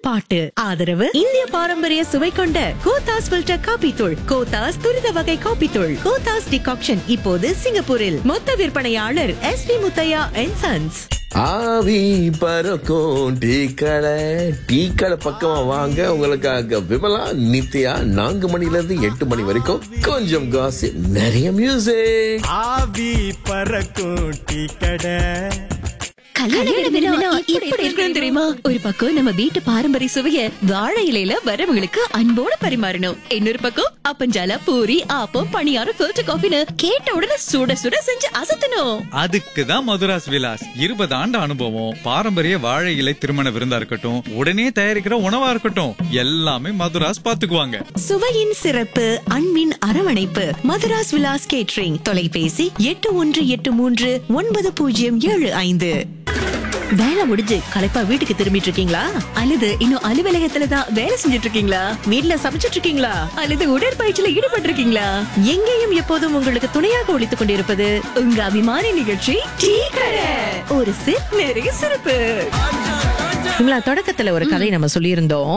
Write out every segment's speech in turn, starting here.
பாட்டு ஆதரவு இந்திய பாரம்பரிய சுவை கொண்ட கோத்தாஸ் ஃபில்டர் காபி தூள் கோத்தாஸ் துரித வகை காபி தூள் கோத்தாஸ் டிகாக்ஷன் இப்போது சிங்கப்பூரில் மொத்த விற்பனையாளர் S P Muthiah and sons ஆவி பறக்கும் டீ கடை டீ கடை பக்கமா வாங்க உங்களுக்காக விமலா நித்யா நான்கு மணில இருந்து எட்டு மணி வரைக்கும் கொஞ்சம் காசு நிறைய மியூசிக் ஆவி பறக்கும் டீ கடை கல்யாண விருந்தினா எப்படி இருக்கணும் தெரியுமா ஒரு பக்கம் நம்ம வீட்டு பாரம்பரிய சுவைய வாழை இலையில வரவங்களுக்கு அன்போட பரிமாறணும் இன்னொரு பக்கம் அப்பஞ்சால பூரி ஆப்பம் பணியாரம் ஃபில்டர் காஃபின்னு கேட்ட உடனே சுட சுட செஞ்சு அசத்தணும் அதுக்கு தான் மதுராஸ் விலாஸ் இருபது ஆண்டு அனுபவம் பாரம்பரிய வாழை இலை திருமண விருந்தா இருக்கட்டும் உடனே தயாரிக்கிற உணவா இருக்கட்டும் எல்லாமே மதுராஸ் பாத்துக்குவாங்க சுவையின் சிறப்பு அன்பின் அரவணைப்பு மதுராஸ் விலாஸ் கேட்ரிங் தொலைபேசி எட்டு ஒன்று எட்டு மூன்று ஒன்பது பூஜ்ஜியம் ஏழு ஐந்து வேலை முடிஞ்சு களைப்பா வீட்டுக்கு திரும்பிட்டு இருக்கீங்களா அல்லது இன்னும் அலுவலகத்துல தான் வேலை செஞ்சுட்டு இருக்கீங்களா வீட்ல சமைச்சிட்டு இருக்கீங்களா அல்லது உடற்பயிற்சியில ஈடுபட்டு இருக்கீங்களா எங்கேயும் எப்போதும் உங்களுக்கு துணையாக ஒழித்துக் கொண்டிருப்பது உங்க அபிமான நிகழ்ச்சி டீ கடை ஒரு சிப் நிறைய சிறப்பு இவங்களா தொடக்கத்துல ஒரு கதை நம்ம சொல்லியிருந்தோம்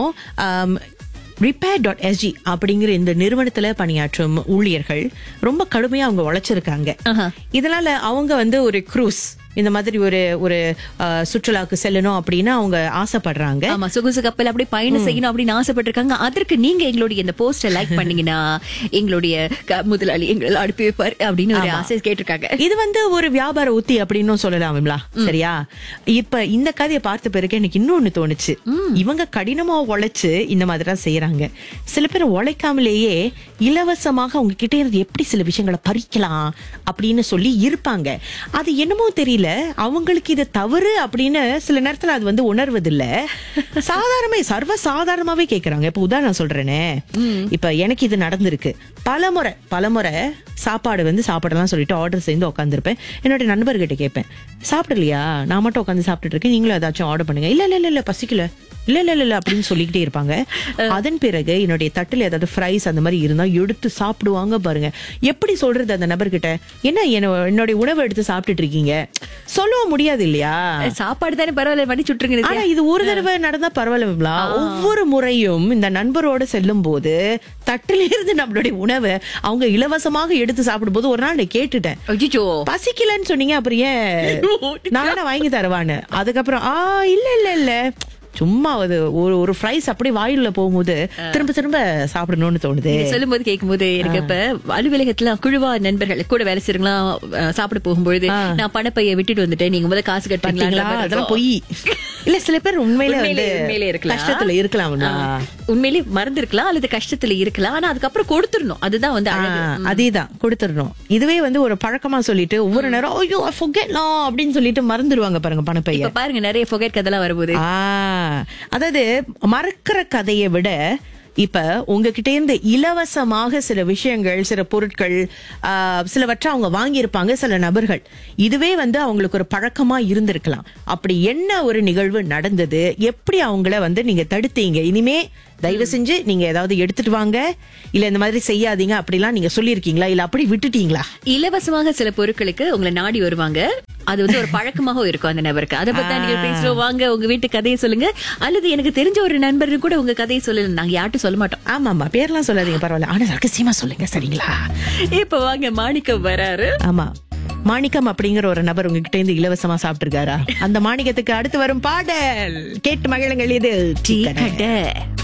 ரிப்பேர் டாட் எஸ்ஜி அப்படிங்கிற இந்த நிறுவனத்துல பணியாற்றும் ஊழியர்கள் ரொம்ப கடுமையா அவங்க உழைச்சிருக்காங்க ஆஹா. இதனால அவங்க வந்து ஒரு க்ரூஸ் இந்த மாதிரி ஒரு ஒரு அஹ், சுற்றுலாக்கு செல்லணும் அப்படின்னு அவங்க ஆசைப்படுறாங்க ஆமா சொகுசு கப்பல் அப்படி பயணம் செய்யணும் அப்படின்னு ஆசைப்பட்டிருக்காங்க அதற்கு நீங்க எங்களுடைய இந்த போஸ்டர் லைக் பண்ணீங்கன்னா எங்களுடைய க- முதலாளி எங்களை அனுப்பி வைப்பார் அப்படின்னு ஒரு ஆசை கேட்டிருக்காங்க இது வந்து ஒரு வியாபார உத்தி அப்படின்னு சொல்லலாம் விமலா சரியா இப்ப இந்த கதையை பார்த்த பிறகு எனக்கு இன்னொன்னு தோணுச்சு இவங்க கடினமா உழைச்சு இந்த மாதிரி செய்யறாங்க சில பேர் உழைக்காமலேயே இலவசமாக அவங்க கிட்ட இருந்து எப்படி சில விஷயங்களை பறிக்கலாம் அப்படின்னு சொல்லி இருப்பாங்க அது என்னமோ தெரியல அவங்களுக்கு இது தவறு அப்படின்னு சில நேரத்துல அது வந்து உணர்வதில்ல சாதாரணமே சர்வ சாதாரணமாவே கேக்குறாங்க இப்ப உதாரணம் சொல்றேனே இப்ப எனக்கு இது நடந்திருக்கு பலமுறை பலமுறை சாப்பாடு வந்து சாப்பிடலாம் சொல்லிட்டு ஆர்டர் செய்து உட்காந்துருப்பேன் என்னோட நண்பர்கிட்ட கேட்பேன் சாப்பிடலையா நான் மட்டும் உட்காந்து சாப்பிட்டுட்டு இருக்கேன் நீங்களும் ஏதாச்சும் ஆர்டர் பண்ணுங்க இல்ல இல்ல இல்ல இல்ல பசிக்கல இல்ல இல்ல இல்ல, இல்ல அப்படின்னு சொல்லிக்கிட்டே இருப்பாங்க அதன் பிறகு என்னுடைய தட்டுல ஏதாவது ஃப்ரைஸ் அந்த மாதிரி இருந்தா எடுத்து சாப்பிடுவாங்க பாருங்க எப்படி சொல்றது அந்த நபர்கிட்ட என்ன என்ன- என்னுடைய உணவை எடுத்து சாப்பிட்டுட்டு இருக்கீங்க சொல்லவும் முடியாது இல்லையா சாப்பாடு தானே பரவாயில்ல பண்ணி சுட்டுருங்க ஆனா இது ஒரு தடவை நடந்தா பரவாயில்ல விமலா ஒவ்வொரு முறையும் இந்த நண்பரோட செல்லும் போது தட்டில இருந்து நம்மளுடைய உணவை அவங்க இலவசமாக எடுத்து சாப்பிடும்போது ஒரு நாள் நான் கேட்டுட்டேன் அஜிச்சோ பசிக்கலன்னு சொன்னீங்க அப்புறம் ஏன் நான் வேணா வாங்கி தருவான்னு அதுக்கப்புறம் ஆ இல்ல இல்ல இல்ல சும்மா அது ஒரு ஒரு ஃப்ரைஸ் அப்படியே வாயில போகும்போது திரும்ப திரும்ப சாப்பிடணும்னு தோணுது சொல்லும் போது கேட்கும் போது எனக்கு இப்ப அலுவலகத்துல குழுவா நண்பர்கள் கூட வேலை செய்யறவங்களா சாப்பிட போகும்பொழுது நான் பணப்பைய விட்டுட்டு வந்துட்டேன் நீங்க முதல்ல காசு பாத்தீங்களா கட்டுறீங்களா அதெல்லாம் பொய் இல்ல சில பேர் உண்மையில வந்து உண்மையிலே- உண்மையிலே இருக்கலாம். கஷ்டத்துல இருக்கலாம்ல உண்மையிலே மறந்து இருக்கலாம் அல்லது கஷ்டத்துல இருக்கலாம் ஆனா அதுக்கப்புறம் கொடுத்துடணும் அதுதான் வந்து அழகு ஆ, அதேதான் கொடுத்துடணும் இதுவே வந்து ஒரு பழக்கமா சொல்லிட்டு ஒவ்வொரு நேரம் ஐயோ ஃபொகெட்லாம் அப்படின்னு சொல்லிட்டு மறந்துடுவாங்க பாருங்க பணப்பைய இப்ப பாருங்க நிறைய ஃபொகேட் கதெல்லாம் வரும்போது ஆ அதாவது மறக்கிற கதையை விட இப்ப உங்ககிட்ட இருந்து இலவசமாக சில விஷயங்கள் சில பொருட்கள் ஆ, சிலவற்றை அவங்க வாங்கியிருப்பாங்க சில நபர்கள் இதுவே வந்து அவங்களுக்கு ஒரு பழக்கமா இருந்திருக்கலாம் அப்படி என்ன ஒரு நிகழ்வு நடந்தது எப்படி அவங்கள வந்து நீங்க தடுத்தீங்க இனிமே தயவு செஞ்சு நீங்க ஏதாவது எடுத்துட்டு வாங்க இல்ல இந்த மாதிரி செய்யாதீங்க அப்படிலாம் நீங்க சொல்லியிருக்கீங்களா இல்ல அப்படி விட்டுட்டீங்களா இலவசமாக சில பொருட்களுக்கு உங்களை நாடி வருவாங்க அது வந்து ஒரு பழக்கமாகவும் இருக்கும் அந்த நபருக்கு அதை பத்தி நீங்க பேசுறோம் வாங்க உங்க வீட்டு கதையை சொல்லுங்க அல்லது எனக்கு தெரிஞ்ச ஒரு நண்பருக்கு கூட உங்க கதையை சொல்லல நாங்க யார்ட்டும் சொல்ல மாட்டோம் ஆமா ஆமா பேர்லாம் சொல்லாதீங்க பரவாயில்ல ஆனா ரகசியமா சொல்லுங்க சரிங்களா இப்ப வாங்க மாணிக்கம் வராரு ஆமா மாணிக்கம் அப்படிங்கிற ஒரு நபர் உங்ககிட்ட இருந்து இலவசமா சாப்பிட்டு இருக்காரா அந்த மாணிக்கத்துக்கு அடுத்து வரும் பாடல் கேட்டு மகிழுங்கள் இது டீ கடை